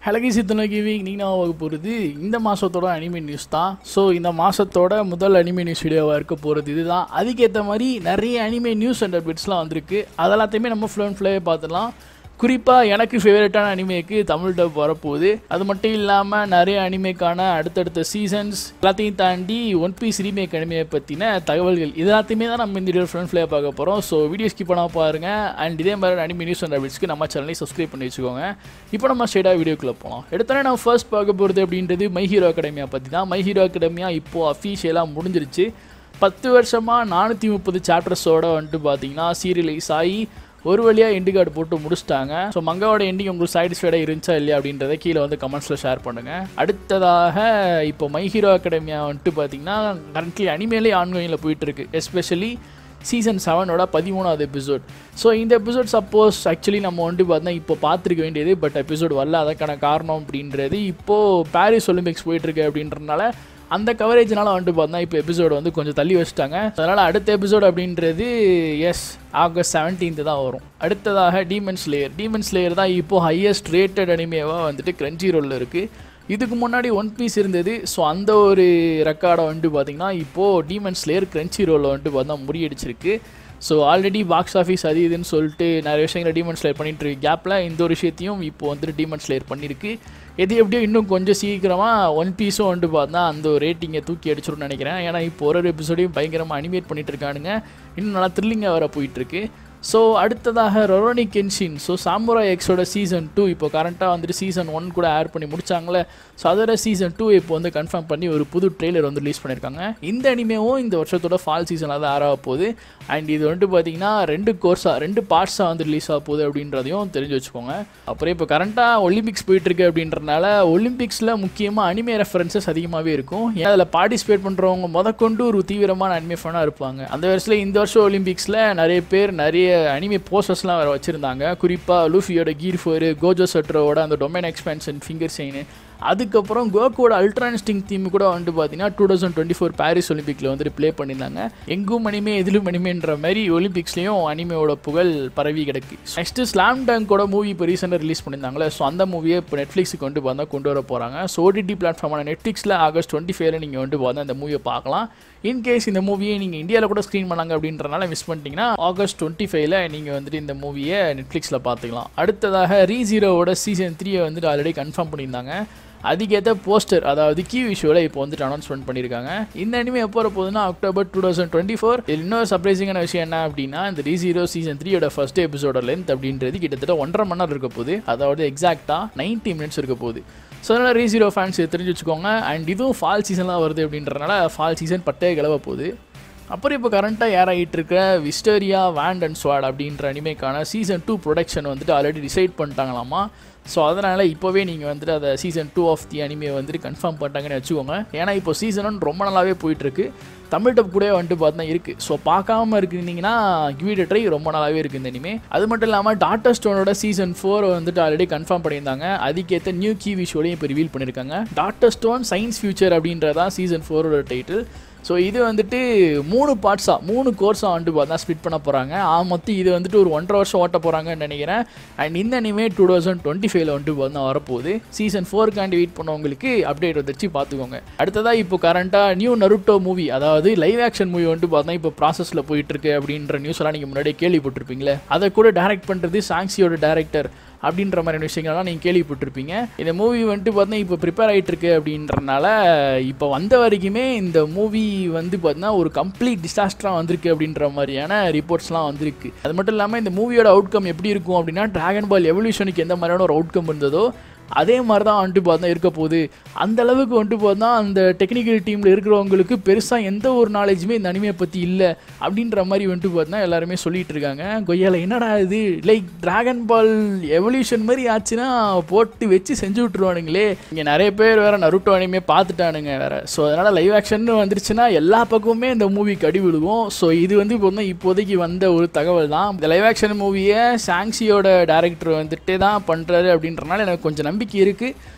ஹலகி சித்தன giving நீங்கள் நான் பார்க்க போகிறது இந்த மாதத்தோட அனிமே நியூஸ் தான் ஸோ இந்த மாதத்தோட முதல் அனிமே நியூஸ் வீடியோவாக இருக்க போகிறது இதுதான் அதுக்கேற்ற மாதிரி நிறைய அனிமே நியூஸ் அண்ட் பிட்ஸ்லாம் வந்திருக்கு அதெல்லாத்தையுமே நம்ம ஃபுல் அண்ட் ஃபுல்லாகவே பார்த்துலாம் குறிப்பாக எனக்கு ஃபேவரட்டான அனிமேக்கு தமிழ் டப் வரப்போகுது அது மட்டும் இல்லாமல் நிறைய அனிமேக்கான அடுத்தடுத்த சீசன்ஸ் எல்லாத்தையும் தாண்டி ஒன் பீஸ் ரீமேக் அனிமையை பற்றின தகவல்கள் இது எல்லாத்தையுமே தான் நம்ம இந்த வீடியோ ஃப்ரெண்ட் ஃபிளே பார்க்க போகிறோம் ஸோ வீடியோ ஸ்கிப் பண்ணால் பாருங்கள் அண்ட் இதே மாதிரி அனிமே நியூஸ் அண்ட் அப்டேட்ஸ்க்கு நம்ம சேனலை சப்ஸ்கிரைப் பண்ணி வச்சுக்கோங்க இப்போ நம்ம ஸ்ட்ரெயிட்டாக வீடியோக்குள்ளே போகலாம் எடுத்தோன்னே நான் ஃபர்ஸ்ட் பார்க்க போகிறது அப்படின்றது மை ஹீரோ அகாடமியா பற்றி தான் மை ஹீரோ அகாடமியா இப்போது அஃபீஷியலாக முடிஞ்சிருச்சு பத்து வருஷமாக நானூற்றி முப்பது சாப்டர்ஸோட வந்துட்டு பார்த்தீங்கன்னா சீரியலைஸ் ஆகி ஒரு வழியாக எண்டு கார்டு போட்டு முடிச்சிட்டாங்க ஸோ மங்காவோட எண்டிங் உங்களுக்கு சாட்டிஸ்ஃபைடாக இருந்துச்சா இல்லையா அப்படின்றத கீழே வந்து கமெண்ட்ஸில் ஷேர் பண்ணுங்கள் அடுத்ததாக இப்போ மை ஹீரோ அகாடமியா வந்துட்டு பார்த்தீங்கன்னா கரண்ட்லி அனிமேலே ஆன்கோயிங்கில் போயிட்டு இருக்கு எஸ்பெஷலி சீசன் செவனோட பதிமூணாவது எபிசோட் ஸோ இந்த எபிசோட் சப்போஸ் ஆக்சுவலி நம்ம வந்துட்டு பார்த்தா இப்போ பார்த்துருக்க வேண்டியது பட் எபிசோட் வரல அதற்கான காரணம் அப்படின்றது இப்போது பாரிஸ் ஒலிம்பிக்ஸ் போயிட்டுருக்கு அப்படின்றனால அந்த கவரேஜ்னால வந்துட்டு பார்த்தா இப்போ எபிசோடு வந்து கொஞ்சம் தள்ளி வச்சுட்டாங்க அதனால் அடுத்த எபிசோடு அப்படின்றது எஸ் ஆகஸ்ட் செவன்டீன்த்து தான் வரும் அடுத்ததாக டீமன்ஸ் லேயர் டீமன்ஸ் லேயர் தான் இப்போது ஹையஸ்ட் ரேட்டட் அனிமேவாக வந்துட்டு கிரன்ச்சி ரோலில் இருக்குது இதுக்கு முன்னாடி ஒன் பீஸ் இருந்தது ஸோ அந்த ஒரு ரெக்கார்டை வந்துட்டு பார்த்திங்கன்னா இப்போது டீமன்ஸ் லேயர் கிரன்ச்சி ரோலில் வந்துட்டு பார்த்தா முறியடிச்சிருக்கு ஸோ ஆல்ரெடி பாக்ஸ் ஆஃபீஸ் அது இதுன்னு சொல்லிட்டு நிறைய விஷயங்களை டீமன் ஸ்லேயர் பண்ணிட்டு இருக்க கேப்பில் இந்த ஒரு விஷயத்தையும் இப்போ வந்துட்டு டீமன் ஸ்லேயர் பண்ணியிருக்கு எது எப்படியோ இன்னும் கொஞ்சம் சீக்கிரமாக ஒன் பீஸும் வந்துட்டு பார்த்தா அந்த ஒரு ரேட்டிங்கை தூக்கி அடிச்சிடும்னு நினைக்கிறேன் ஏன்னா இப்போ ஒரு ஒரு எபிசோடையும் பயங்கரமாக அனிமேட் பண்ணிட்டு இருக்கானுங்க இன்னும் நல்லா த்ரில்லிங்காக வர போயிட்டுருக்கு ஸோ அடுத்ததாக ரொரோனி கென்ஷின் ஸோ சாமுரா எக்ஸோட சீசன் டூ இப்போ கரண்ட்டாக வந்துட்டு சீசன் ஒன் கூட ஆட் பண்ணி முடிச்சாங்களே ஸோ அதோட சீசன் டூ இப்போ வந்து கன்ஃபார்ம் பண்ணி ஒரு புது ட்ரெய்லர் வந்து ரிலீஸ் பண்ணியிருக்காங்க இந்த அனிமேவும் இந்த வருஷத்தோட ஃபால் சீசனாக தான் ஆறாக போகுது அண்ட் இது வந்துட்டு பார்த்தீங்கன்னா ரெண்டு கோர்ஸாக ரெண்டு பார்ட்ஸாக வந்து ரிலீஸ் ஆக போகுது அப்படின்றதையும் தெரிஞ்சு வச்சுக்கோங்க அப்புறம் இப்போ கரண்ட்டாக ஒலிம்பிக்ஸ் போயிட்டுருக்கு அப்படின்றனால ஒலிம்பிக்ஸில் முக்கியமாக அனிமே ரெஃபரன்சஸ் அதிகமாகவே இருக்கும் ஏன் அதில் பார்ட்டிசிபேட் பண்ணுறவங்க முதற்கொண்டு ஒரு தீவிரமான அனிமே ஃபனாக இருப்பாங்க அந்த வருஷத்தில் இந்த வருஷம் ஒலிம்பிக்ஸில் நிறைய பேர் நிறைய அனிமே போஸ்டர்ஸ்லாம் வேறு வச்சுருந்தாங்க குறிப்பாக லூஃபியோட கீர் ஃபோரு கோஜோ சட்ரோவோட அந்த டொமைன் எக்ஸ்பென்ஷன் ஃபிங்கர் சைனு அதுக்கப்புறம் கோக்கோட அல்ட்ரானிஸ்டிங் தீம் கூட வந்துட்டு பார்த்தீங்கன்னா two thousand twenty four Paris ஒலிம்பிக்கில் வந்துட்டு ப்ளே பண்ணியிருந்தாங்க எங்கும் அனிமே எதிலும் அனிமேன்ற மாதிரி ஒலிம்பிக்ஸ்லேயும் அனிமேவோட புகழ் பரவி கிடக்கு நெக்ஸ்ட்டு ஸ்லாம் டங்கோட மூவி இப்போ ரீசெண்டாக ரிலீஸ் பண்ணியிருந்தாங்களே ஸோ அந்த மூவியை இப்போ நெட்ஃப்ளிக்ஸுக்கு வந்து பார்த்தா கொண்டு வர போகிறாங்க ஸோ ஓடிடி பிளாட்ஃபார்மான நெட்ஃப்ளிக்ஸில் ஆகஸ்ட் டுவெண்ட்டி ஃபைவ்ல நீங்கள் வந்து பார்த்தா அந்த மூவியை பார்க்கலாம் இன்கேஸ் இந்த மூவியை நீங்கள் இந்தியாவில் கூட ஸ்க்ரீன் பண்ணாங்க அப்படின்றனால மிஸ் பண்ணிட்டீங்கன்னா ஆகஸ்ட் டுவெண்ட்டி ஃபைவ்ல நீங்கள் வந்துட்டு இந்த மூவியை நெட்ஃப்ளிக்ஸில் பார்த்துக்கலாம் அடுத்ததாக ரீ ஜீரோவோட சீசன் த்ரீயை வந்துட்டு ஆல்ரெடி கன்ஃபார்ம் பண்ணியிருந்தாங்க அதுக்கேற்ற போஸ்டர் அதாவது கீ விஷுவலை இப்போ வந்துட்டு அனௌன்ஸ்மெண்ட் பண்ணியிருக்காங்க இந்த அனிமே எப்போ வர போகுதுன்னா October two thousand twenty four இது இன்னொரு சர்ப்ரைசிங்கான விஷயம் என்ன அப்படின்னா இந்த ரீ ஜீரோ சீசன் த்ரீயோட ஃபர்ஸ்ட் எபிசோட லென்த் அப்படின்றது கிட்டத்தட்ட ஒன்றரை மணி நேரம் இருக்க போகுது அதாவது எக்ஸாக்டாக நைன்ட்டி மினிட்ஸ் இருக்க போகுது ஸோ அதனால் ரீ ஜீரோ ஃபேன்ஸ் தெரிஞ்சு வச்சுக்கோங்க அண்ட் இதுவும் ஃபால் சீசன்லாம் வருது அப்படின்றனால ஃபால் சீசன் பட்டே கிளம்ப போகுது அப்புறம் இப்போ கரண்ட்டாக ஏர் ஆகிட்டு இருக்க விஸ்டோரியா வேண்ட் அண்ட் ஸ்வாட் அப்படின்ற அனிமேக்கான சீசன் டூ ப்ரொடக்ஷன் வந்துட்டு ஆல்ரெடி டிசைட் பண்ணிட்டாங்களாமா ஸோ அதனால் இப்போவே நீங்கள் வந்துட்டு அதை season two of the anime வந்துட்டு கன்ஃபார்ம் பண்ணிட்டாங்கன்னு வச்சுக்கோங்க ஏன்னா இப்போ சீசன் ஒன் ரொம்ப நாளாகவே போயிட்டுருக்கு தமிழ் டப் கூட வந்துட்டு பார்த்தா இருக்குது ஸோ பார்க்காம இருந்தீங்கன்னா கிவீட் ட்ரை ரொம்ப நாளாகவே இருக்குது இந்த இனிமே அது மட்டும் இல்லாமல் டாட்டா ஸ்டோனோட சீசன் ஃபோர் வந்துட்டு ஆல்ரெடி கன்ஃபார்ம் பண்ணியிருந்தாங்க அதுக்கேற்ற நியூ கீ விஷோடையும் இப்போ ரிவீல் பண்ணியிருக்காங்க டாட்டா ஸ்டோன் சயின்ஸ் ஃபியூச்சர் அப்படின்றதான் சீசன் ஃபோரோட டைட்டில் ஸோ இது வந்துட்டு மூணு பார்ட்ஸாக மூணு கோர்ஸாக வந்துட்டு பார்த்தா ஸ்பிட் பண்ண போகிறாங்க ஆ மொத்தம் இது வந்துட்டு ஒரு ஒன்றரை வருஷம் ஓட்ட போகிறாங்கன்னு நினைக்கிறேன் அண்ட் இந்த அனிமே டூ தௌசண்ட் டுவெண்ட்டி ஃபைவ்ல வந்துட்டு பார்த்தா வரப்போகுது சீசன் ஃபோருக்காண்டி வெயிட் பண்ணவங்களுக்கு அப்டேட் வந்துச்சு பார்த்துக்கோங்க அடுத்ததாக இப்போ கரண்ட்டாக நியூ நருட்டோ மூவி அதாவது லைவ் ஆக்ஷன் மூவி வந்துட்டு பார்த்தா இப்போ ப்ராசஸில் போயிட்டுருக்கு அப்படின்ற நியூஸ் எல்லாம் நீங்கள் முன்னாடியே கேள்விப்பட்டிருப்பீங்களே அதை கூட டைரக்ட் பண்ணுறது சாங்ஸியோட டேரக்டர் அப்படின்ற மாதிரியான விஷயங்கள்லாம் நீங்கள் கேள்விப்பட்டிருப்பீங்க இந்த மூவி வந்துட்டு பார்த்தீங்கன்னா இப்போ ப்ரிப்பேர் ஆகிட்டு இருக்கு அப்படின்றனால இப்போ வந்த வரைக்குமே இந்த மூவி வந்து பார்த்தீங்கன்னா ஒரு கம்ப்ளீட் டிசாஸ்டராக வந்திருக்கு அப்படின்ற மாதிரியான ரிப்போர்ட்ஸ்லாம் வந்திருக்கு அது மட்டும் இல்லாமல் இந்த மூவியோட அவுட்கம் எப்படி இருக்கும் அப்படின்னா ட்ராகன் பால் எவல்யூஷனுக்கு எந்த மாதிரியான ஒரு அவுட்கம் இருந்ததோ அதே மாதிரி தான் வந்துட்டு பார்த்தா இருக்க போகுது அந்த அளவுக்கு வந்துட்டு பார்த்தா அந்த டெக்னிக்கல் டீமில் இருக்கிறவங்களுக்கு பெருசாக எந்த ஒரு நாலேஜுமே இந்த அனிமையை பற்றி இல்லை அப்படின்ற மாதிரி வந்துட்டு பார்த்தா எல்லாருமே சொல்லிட்டு இருக்காங்க கொய்யால என்னடா இது லைக் டிராகன் பால் எவல்யூஷன் மாதிரி ஆச்சுன்னா போட்டு வச்சு செஞ்சு விட்ருவானுங்களே இங்கே நிறைய பேர் வேற நருட்டோ அனிமே பார்த்துட்டானுங்க வேற ஸோ அதனால் லைவ் ஆக்ஷன் வந்துருச்சுன்னா எல்லா பக்கமுமே இந்த மூவி கடி விழுகும் ஸோ இது வந்து இப்போ வந்து இப்போதைக்கு வந்த ஒரு தகவல் தான் இந்த லைவ் ஆக்ஷன் மூவியை சாங்ஸியோட டேரக்டர் வந்துட்டு தான் பண்ணுறாரு அப்படின்றனால எனக்கு கொஞ்சம் நம்பிக்கை இருக்குது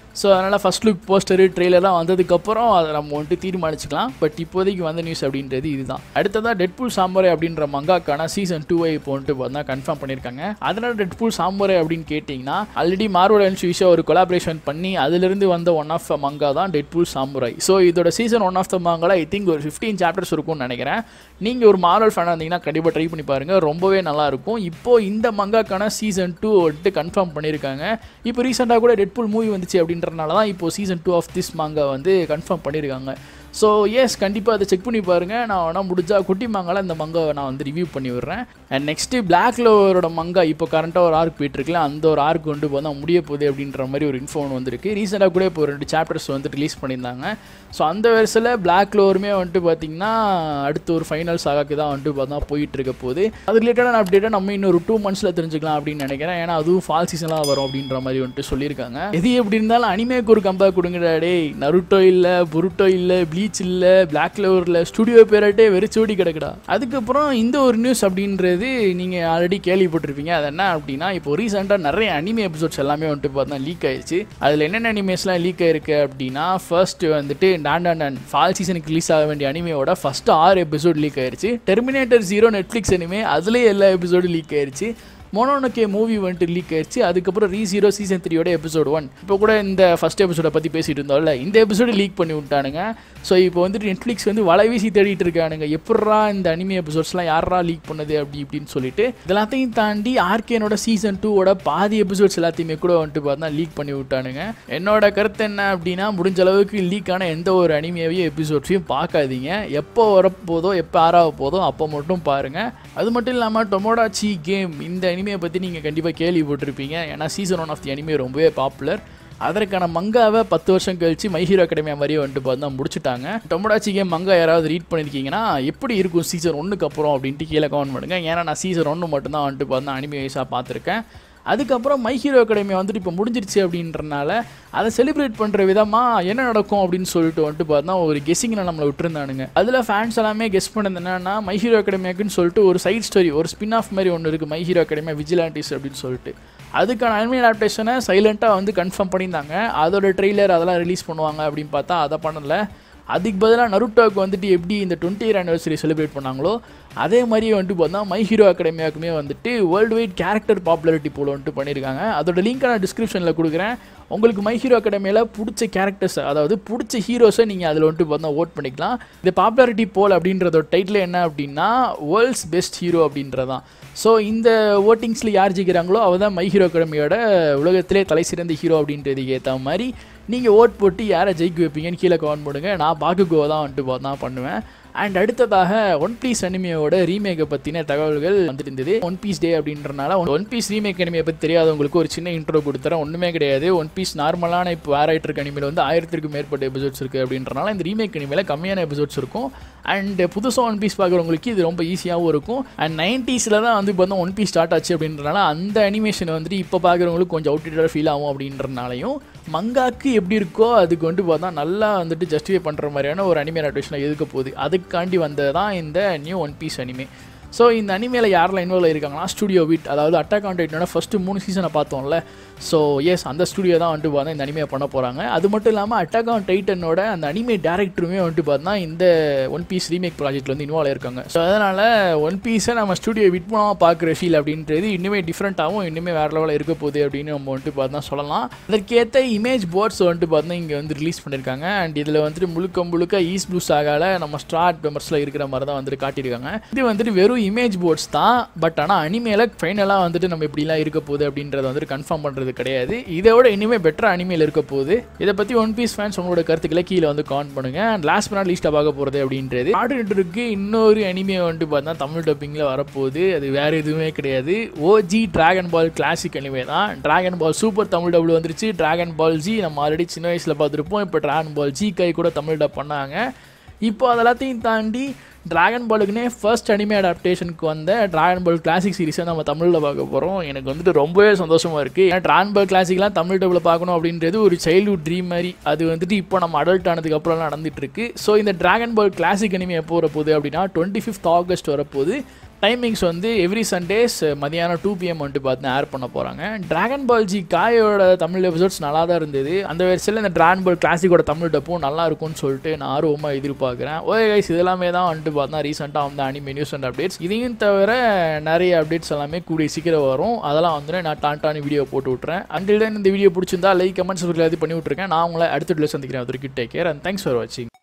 ஸோ அதனால் ஃபஸ்ட் லுக் போஸ்டரு ட்ரெய்லர்லாம் வந்ததுக்கப்புறம் அதை நம்ம வந்துட்டு தீர்மானிச்சுக்கலாம் பட் இப்போதைக்கு வந்த நியூஸ் அப்படின்றது இதுதான் அடுத்ததாக டெட்பூல் சாம்பரே அப்படின்ற மங்காக்கான சீசன் டூவை இப்போ வந்துட்டு பார்த்தா கன்ஃபார்ம் பண்ணியிருக்காங்க அதனால் டெட்பூல் சாம்பரே அப்படின்னு கேட்டிங்கன்னா ஆல்ரெடி மார்வல் அண்ட் விஷயம் ஒரு கொலாபரேஷன் பண்ணி அதிலிருந்து வந்த ஒன் ஆஃப் த மங்கா தான் டெட்பூல் சாம்புரை ஸோ இதோட சீசன் ஒன் ஆஃப் த மங்கால ஐ திங்க் ஒரு ஃபிஃப்டீன் சாப்டர்ஸ் இருக்கும்னு நினைக்கிறேன் நீங்கள் ஒரு மார்வல் ஃபேனாக இருந்தீங்கன்னா கண்டிப்பாக ட்ரை பண்ணி பாருங்கள் ரொம்பவே நல்லாயிருக்கும் இப்போது இந்த மங்காக்கான சீசன் டூ வந்துட்டு கன்ஃபார்ம் பண்ணியிருக்காங்க இப்போ ரீசெண்டாக கூட டெட்பூல் மூவி வந்துச்சு அப்படின்றனால தான் இப்போ சீசன் டூ ஆஃப் திஸ் மாங்கா வந்து கன்ஃபார்ம் பண்ணியிருக்காங்க ஸோ எஸ் கண்டிப்பாக அதை செக் பண்ணி பாருங்கள் நான் வேணால் முடிஞ்சா குட்டி மாங்கால இந்த மங்காவை நான் வந்து ரிவ்யூ பண்ணி விடுறேன் அண்ட் நெக்ஸ்ட்டு பிளாக் லோவரோட மங்கா இப்போ கரண்ட்டாக ஒரு ஆர்க் போயிட்டுருக்குல அந்த ஒரு ஆர்க் கொண்டு போனால் முடிய போகுது அப்படின்ற மாதிரி ஒரு இன்ஃபோன் வந்திருக்கு ரீசெண்டாக கூட இப்போ ரெண்டு சாப்டர்ஸ் வந்து ரிலீஸ் பண்ணியிருந்தாங்க ஸோ அந்த வருஷத்தில் பிளாக் லோவருமே வந்துட்டு பார்த்திங்கன்னா அடுத்து ஒரு ஃபைனல் சாகாக்கு தான் வந்துட்டு பார்த்தா போயிட்டு இருக்க போகுது அது ரிலேட்டடான அப்டேட்டை நம்ம இன்னொரு டூ மந்த்ஸில் தெரிஞ்சுக்கலாம் அப்படின்னு நினைக்கிறேன் ஏன்னா அதுவும் ஃபால் சீசனாக வரும் அப்படின்ற மாதிரி வந்துட்டு சொல்லியிருக்காங்க எது எப்படி இருந்தாலும் அனிமேக்கு ஒரு கம்பேக் கொடுங்கடா டேய் நருட்டோ இல்லை புருட்டோ இல்லை ப்ளீச் இல்லை பிளாக் லெவரில் ஸ்டுடியோ பேரட்டே வெறிச்சோடி கிடக்குடா அதுக்கப்புறம் இந்த ஒரு நியூஸ் அப்படின்றது நீங்கள் ஆல்ரெடி கேள்விப்பட்டிருப்பீங்க அது என்ன அப்படின்னா இப்போ ரீசெண்டாக நிறைய அனிமே எபிசோட்ஸ் எல்லாமே வந்துட்டு பார்த்தா லீக் ஆயிடுச்சு அதில் என்னென்ன அனிமேஸ்லாம் லீக் ஆயிருக்கு அப்படின்னா ஃபர்ஸ்ட் வந்துட்டு டாண்டான் அண்ட் ஃபால் சீசனுக்கு ரிலீஸ் ஆக வேண்டிய அனிமையோட ஃபர்ஸ்ட் ஆறு எபிசோட் லீக் ஆயிருச்சு டெர்மினேட்டர் ஜீரோ நெட்ஃப்ளிக்ஸ் அனிமே அதுலேயே எல்லா எபிசோடும் லீக் ஆயிருச்சு மொனோனோக்கே மூவி வந்துட்டு லீக் ஆயிடுச்சு அதுக்கப்புறம் ரீ ஜீரோ சீசன் த்ரீயோட எபிசோட் ஒன் இப்போ கூட இந்த ஃபஸ்ட் எபிசோடை பற்றி பேசிட்டு இருந்தோம்ல இந்த எபிசோடு லீக் பண்ணி விட்டானுங்க ஸோ இப்போ வந்துட்டு நெட்ஃப்ளிக்ஸ் வந்து வலை வீசி தேடிட்டு இருக்கானுங்க எப்பட்றா இந்த அனிமே எபிசோட்ஸ்லாம் யாரா லீக் பண்ணது அப்படி இப்படின்னு சொல்லிட்டு இதெல்லாத்தையும் தாண்டி ஆர்கேனோட சீசன் டூவோட பாதி எபிசோட்ஸ் எல்லாத்தையுமே கூட வந்துட்டு பார்த்தா லீக் பண்ணி விட்டானுங்க என்னோட கருத்து என்ன அப்படின்னா முடிஞ்ச அளவுக்கு லீக் ஆன எந்த ஒரு அனிமையையும் எபிசோட்ஸையும் பார்க்காதீங்க எப்போ வரப்போதோ எப்போ ஆறாக போதோ அப்போ மட்டும் பாருங்கள் அது மட்டும் இல்லாமல் டொமோடாச்சி கேம் இந்த அனிமையை பற்றி நீங்கள் கண்டிப்பாக கேள்விப்பட்டிருப்பீங்க ஏன்னா season one of the anime ரொம்பவே பாப்புலர் அதற்கான மங்காவை பத்து வருஷம் கழிச்சு மை ஹீரோ அகாடமியா மாதிரியே வந்துட்டு பார்த்தா முடிச்சுட்டாங்க டொமோடாச்சி கேம் மங்கா யாராவது ரீட் பண்ணியிருக்கீங்கன்னா எப்படி இருக்கும் சீசன் ஒன்றுக்கு அப்புறம் அப்படின்ட்டு கீழே கமெண்ட் பண்ணுங்க ஏன்னா நான் சீசன் ஒன்று மட்டும்தான் வந்துட்டு பார்த்தா அனிமே வைஸாக பார்த்துருக்கேன் அதுக்கப்புறம் மை ஹீரோ அகாடமி வந்துட்டு இப்போ முடிஞ்சிருச்சு அப்படின்றனால அதை செலிப்ரேட் பண்ணுற விதமாக என்ன நடக்கும் அப்படின்னு சொல்லிட்டு வந்துட்டு பார்த்தா ஒரு கெஸ்ஸிங்கில் நம்மளை விட்டுருந்தானுங்க அதில் ஃபேன்ஸ் எல்லாமே கெஸ் பண்ணது என்னன்னா மை ஹீரோ அகாடமியாக்குன்னு சொல்லிட்டு ஒரு சைட் ஸ்டோரி ஒரு ஸ்பின் ஆஃப் மாதிரி ஒன்று இருக்குது மை ஹீரோ அகாடமியா விஜிலாண்டிஸ் அப்படின்னு சொல்லிட்டு அதுக்கான அனிமே அடாப்டேஷனை சைலண்ட்டாக வந்து கன்ஃபார்ம் பண்ணியிருந்தாங்க அதோட ட்ரெய்லர் அதெல்லாம் ரிலீஸ் பண்ணுவாங்க அப்படின்னு பார்த்தா அதை பண்ணலை அதுக்கு பதிலாக நருட்டோக்கு வந்துட்டு எப்படி இந்த டுவெண்ட்டி இயர் ஆனிவர்சரி செலிப்ரேட் பண்ணாங்களோ அதே மாதிரியே வந்துட்டு பார்த்தா மை ஹீரோ அகாடமியாக்குமே வந்துட்டு worldwide character popularity poll வந்துட்டு பண்ணியிருக்காங்க அதோட லிங்க் நான் டிஸ்கிரிப்ஷனில் கொடுக்குறேன் உங்களுக்கு மை ஹீரோ அகாடமியில் பிடிச்ச கேரக்டர்ஸ் அதாவது பிடிச்ச ஹீரோஸை நீங்கள் அதில் வந்துட்டு பார்த்தா ஓட் பண்ணிக்கலாம் இந்த பாப்புலாரிட்டி போல் அப்படின்றதோட டைட்டில் என்ன அப்படின்னா வேர்ல்ட்ஸ் பெஸ்ட் ஹீரோ அப்படின்றதான் ஸோ இந்த ஓட்டிங்ஸில் யார் ஜெயிக்கிறாங்களோ அவள் தான் மை ஹீரோ அகாடமியோட உலகத்திலே தலை சிறந்த ஹீரோ அப்படின்றதுக்கு ஏற்ற மாதிரி நீங்கள் ஓட் போட்டு யாரை ஜெயிக்க வைப்பீங்கன்னு கீழே கமெண்ட் பண்ணுங்க நான் பாக்குகோ தான் வந்துட்டு பார்த்தா பண்ணுவேன் அண்ட் அடுத்ததாக ஒன் பீஸ் அனிமையோட ரீமேக்கை பற்றின தகவல்கள் வந்துட்டு இருந்தது ஒன் பீஸ் டே அப்படின்றனால ஒன் பீஸ் ரீமேக் அனிமையை பற்றி தெரியாதவங்களுக்கு ஒரு சின்ன இன்ட்ரோ கொடுத்துறேன் ஒன்றுமே கிடையாது ஒன் பீஸ் நார்மலான இப்போ வேற ஆகிட்டு இருக்க அனிமையில் வந்து ஆயிரத்திற்கும் மேற்பட்ட எபிசோட்ஸ் இருக்குது அப்படின்றனால இந்த ரீமேக் அனிமையில் கம்மியான எபிசோட்ஸ் இருக்கும் அண்ட் புதுசாக ஒன் பீஸ் பார்க்குறவங்களுக்கு இது ரொம்ப ஈஸியாகவும் இருக்கும் அண்ட் நைன்ட்டீஸில் தான் வந்து இப்போ ஒன் பீஸ் ஸ்டார்ட் ஆச்சு அப்படின்றனால அந்த அனிமேஷன் வந்துட்டு இப்போ பார்க்குறவங்களுக்கு கொஞ்சம் அவுட்டேட்டடாக ஃபீல் ஆகும் அப்படின்றனாலையும் மங்காக்கு எப்படி இருக்கோ அதுக்கு வந்து பார்த்தா நல்லா வந்துட்டு ஜஸ்டிஃபை பண்ணுற மாதிரியான ஒரு அனிமே அட்வேஷனாக எதுக்க போகுது அதுக்காண்டி வந்தது தான் இந்த new One Piece anime so இந்த அனிமேல யாரெல்லாம் இன்வால்வ் இருக்காங்கன்னா ஸ்டுடியோ வீட் அதாவது அட்டாக் ஆன் டைட்டனோட ஃபஸ்ட்டு மூணு சீசனை பார்த்தோம்ல ஸோ எஸ் அந்த ஸ்டுடியோ தான் வந்துட்டு பார்த்தா இந்த அனிமே பண்ண போகிறாங்க அது மட்டும் இல்லாமல் அட்டாக் ஆன் டைட்டனோட அந்த அனிமே டேரக்டருமே வந்துட்டு பார்த்தா இந்த ஒன் பீஸ் ரீமேக் ப்ராஜெக்ட்டில் வந்து இன்வால்வ் இருக்காங்க ஸோ அதனால் ஒன் பீஸை நம்ம ஸ்டுடியோ விட் பண்ணாமல் பார்க்குற ஃபீல் அப்படின்றது இன்னுமே டிஃப்ரெண்ட்டாகவும் இன்னுமே வேறு லெவலில் இருக்க போகுது அப்படின்னு நம்ம வந்துட்டு பார்த்தா சொல்லலாம் அதற்கேற்ற இமேஜ் போர்ட்ஸ் வந்துட்டு பார்த்தா இங்கே வந்து ரிலீஸ் பண்ணியிருக்காங்க அண்ட் இதில் வந்துட்டு முழுக்க முழுக்க ஈஸ்ட் ப்ளூ சாகால நம்ம ஸ்டார்ட் மெம்பர்ஸில் இருக்கிற மாதிரி தான் வந்துட்டு காட்டியிருக்காங்க இது வந்துட்டு வெறும் இமேஜ் போர்ட்ஸ் தான் பட் ஆனால் அனிமேல ஃபைனலாக வந்துட்டு நம்ம இப்படிலாம் இருக்க போகுது அப்படின்றத வந்துட்டு கன்ஃபார்ம் பண்ணுறது கிடையாது இதை விட இனிமேல் பெட்டர் அனிமேல இருக்க போகுது இதை பற்றி ஒன் பீஸ் ஃபேன்ஸ் உங்களோட கருத்துக்களை கீழே வந்து கான் பண்ணுங்க அண்ட் லாஸ்ட் பண்ணா லீஸ்ட்டாக பார்க்க போகிறது அப்படின்றது ஆர்டருக்கு இன்னொரு அனிமே வந்துட்டு பார்த்தா தமிழ் டப்பிங்கில் வரப்போகுது அது வேறு எதுவுமே கிடையாது OG dragon ball classic anime தான் dragon ball super Tamil double வந்துருச்சு டிராகன் பால் ஜி நம்ம ஆல்ரெடி சின்ன வயசில் பார்த்துருப்போம் இப்போ டிராகன் பால் ஜி கை கூட தமிழ் டப் பண்ணாங்க இப்போ அதெல்லாத்தையும் தாண்டி டிராகன் பாலுக்குனே ஃபர்ஸ்ட் அனிமே அடாப்டேஷனுக்கு வந்த டிராகன் பால் கிளாசிக் சீரிஸை நம்ம தமிழில் பார்க்க போகிறோம் எனக்கு வந்துட்டு ரொம்பவே சந்தோஷமாக இருக்குது ஏன்னா டிராகன் பால் கிளாசிக்லாம் தமிழ் டபுள் பார்க்கணும் அப்படின்றது ஒரு சைல்ட்ஹுட் ட்ரீம் மாதிரி அது வந்துட்டு இப்போ நம்ம அடல்ட் ஆனதுக்கு அப்புறம் நடந்துட்டு இருக்கு ஸோ இந்த டிராகன் பால் கிளாசிக் அனிமே எப்போ வரப்போகுது அப்படின்னா டுவெண்ட்டி ஃபிஃப்த் ஆகஸ்ட் வரப்போகுது டைமிங்ஸ் வந்து எவ்ரி சண்டேஸ் மதியானம் டூ பிஎம் வந்துட்டு பார்த்து ஏர் பண்ண போகிறாங்க டிராகன் பால் ஜி காயோட தமிழ் எபிசோட்ஸ் நல்லா தான் இருந்தது அந்த வரிசையில் இந்த டிராகன் பால் கிளாசிக்கோட தமிழ் டப்பும் நல்லா இருக்கும்னு சொல்லிட்டு நான் ஆர்வமாக எதிர்பார்க்குறேன் ஓகே கைஸ் இதெல்லாமே தான் வந்துட்டு பார்த்தா ரீசெண்டாக வந்து அனிமே நியூஸ் அண்ட் அப்டேட்ஸ் இதையும் தவிர நிறைய அப்டேட்ஸ் எல்லாமே கூடிய சீக்கிரம் வரும் அதெல்லாம் வந்து நான் டான்டான வீடியோ போட்டு விட்றேன் அண்டில் இந்த வீடியோ பிடிச்சிருந்தா லைக் கமெண்ட்ஸ் எல்லாத்தையும் பண்ணி விட்ருக்கேன் நான் உங்களை அடுத்த வீடியோ சந்திக்கிறேன் அது வரைக்கும் take care and thanks for வாட்சிங்